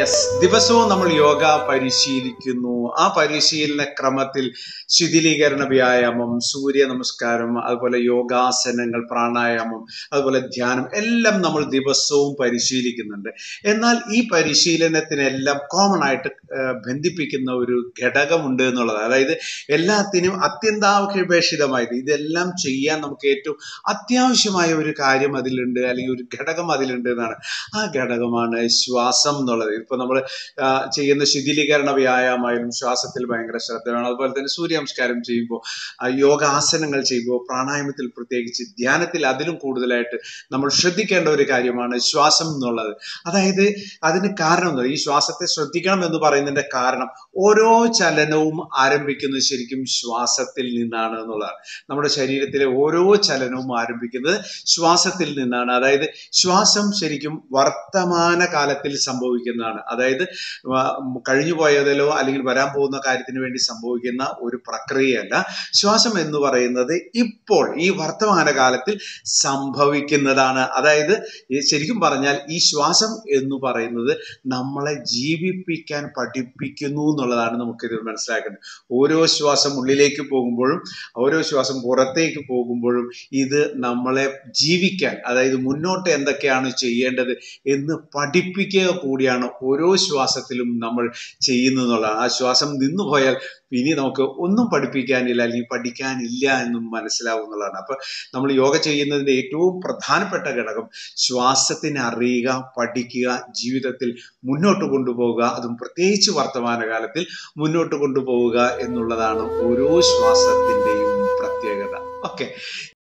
yes ദിവസവും നമ്മൾ യോഗ പരിശീലിക്കുന്നു ആ പരിശീലന ക്രമത്തിൽ ശിഥിലീകരണ വ്യായാമം സൂര്യ നമസ്കാരം അതുപോലെ യോഗാസനങ്ങൾ പ്രാണായാമം അതുപോലെ ധ്യാനം എല്ലാം നമ്മൾ ദിവസവും പരിശീലിക്കുന്നുണ്ട് എന്നാൽ ഈ പരിശീലനത്തിനെല്ലാം കോമൺ ആയിട്ട് ആ, ബന്ധിപ്പിക്കുന്ന ഒരു ഘടകമുണ്ട് എന്നുള്ളത് അതായത് എല്ലാത്തിനും അത്യന്താപേക്ഷിതമായത് ഇതെല്ലാം ചെയ്യാൻ നമുക്ക് ഏറ്റവും അത്യാവശ്യമായ ഒരു കാര്യം അതിലുണ്ട് അല്ലെങ്കിൽ ഒരു ഘടകം അതിലുണ്ട് എന്നാണ് ആ ഘടകമാണ് ശ്വാസം എന്നുള്ളത് ഇപ്പൊ നമ്മൾ ചെയ്യുന്ന ശിഥിലീകരണ വ്യായാമമായാലും ശ്വാസത്തിൽ ഭയങ്കര ശ്രദ്ധ വേണം അതുപോലെ തന്നെ സൂര്യനമസ്കാരം ചെയ്യുമ്പോൾ യോഗാസനങ്ങൾ ചെയ്യുമ്പോൾ പ്രാണായാമത്തിൽ പ്രത്യേകിച്ച് ധ്യാനത്തിൽ അതിലും കൂടുതലായിട്ട് നമ്മൾ ശ്രദ്ധിക്കേണ്ട ഒരു കാര്യമാണ് ശ്വാസം എന്നുള്ളത് അതായത് അതിന് കാരണം എന്താ ഈ ശ്വാസത്തെ ശ്രദ്ധിക്കണം എന്ന് പറയുന്നതിന്റെ കാരണം ഓരോ ചലനവും ആരംഭിക്കുന്നത് ശരിക്കും ശ്വാസത്തിൽ നിന്നാണ് എന്നുള്ളതാണ് നമ്മുടെ ശരീരത്തിലെ ഓരോ ചലനവും ആരംഭിക്കുന്നത് ശ്വാസത്തിൽ നിന്നാണ് അതായത് ശ്വാസം ശരിക്കും വർത്തമാന കാലത്തിൽ സംഭവിക്കുന്നതാണ് അതായത് വ- കഴിഞ്ഞു പോയതിലോ അല്ലെങ്കിൽ വരാൻ പോകുന്ന കാര്യത്തിന് വേണ്ടി സംഭവിക്കുന്ന ഒരു പ്രക്രിയയല്ല ശ്വാസം എന്ന് പറയുന്നത് ഇപ്പോൾ ഈ വർത്തമാന കാലത്തിൽ സംഭവിക്കുന്നതാണ് അതായത് ഈ ശരിക്കും പറഞ്ഞാൽ ഈ ശ്വാസം എന്ന് പറയുന്നത് നമ്മളെ ജീവിപ്പിക്കാൻ പഠിപ്പിക്കുന്നു എന്നുള്ളതാണ് നമുക്കിത് മനസ്സിലാക്കേണ്ടത് ഓരോ ശ്വാസം ഉള്ളിലേക്ക് പോകുമ്പോഴും ഓരോ ശ്വാസം പുറത്തേക്ക് പോകുമ്പോഴും ഇത് നമ്മളെ ജീവിക്കാൻ അതായത് മുന്നോട്ട് എന്തൊക്കെയാണ് ചെയ്യേണ്ടത് എന്ന് പഠിപ്പിക്കുക കൂടിയാണ് ഓരോ ശ്വാസത്തിലും നമ്മൾ ചെയ്യുന്നത് എന്നുള്ളതാണ് ആ ശ്വാസം നിന്നു പോയാൽ ഇനി നമുക്ക് ഒന്നും പഠിപ്പിക്കാനില്ല അല്ലെങ്കിൽ പഠിക്കാനില്ല എന്നും മനസ്സിലാവും എന്നുള്ളതാണ് അപ്പൊ നമ്മൾ യോഗ ചെയ്യുന്നതിന്റെ ഏറ്റവും പ്രധാനപ്പെട്ട ഘടകം ശ്വാസത്തിനെ അറിയുക പഠിക്കുക ജീവിതത്തിൽ മുന്നോട്ട് കൊണ്ടുപോവുക അതും പ്രത്യേകിച്ച് വർത്തമാനകാലത്തിൽ മുന്നോട്ട് കൊണ്ടുപോവുക എന്നുള്ളതാണ് ഓരോ ശ്വാസത്തിന്റെയും പ്രത്യേകത ഓക്കെ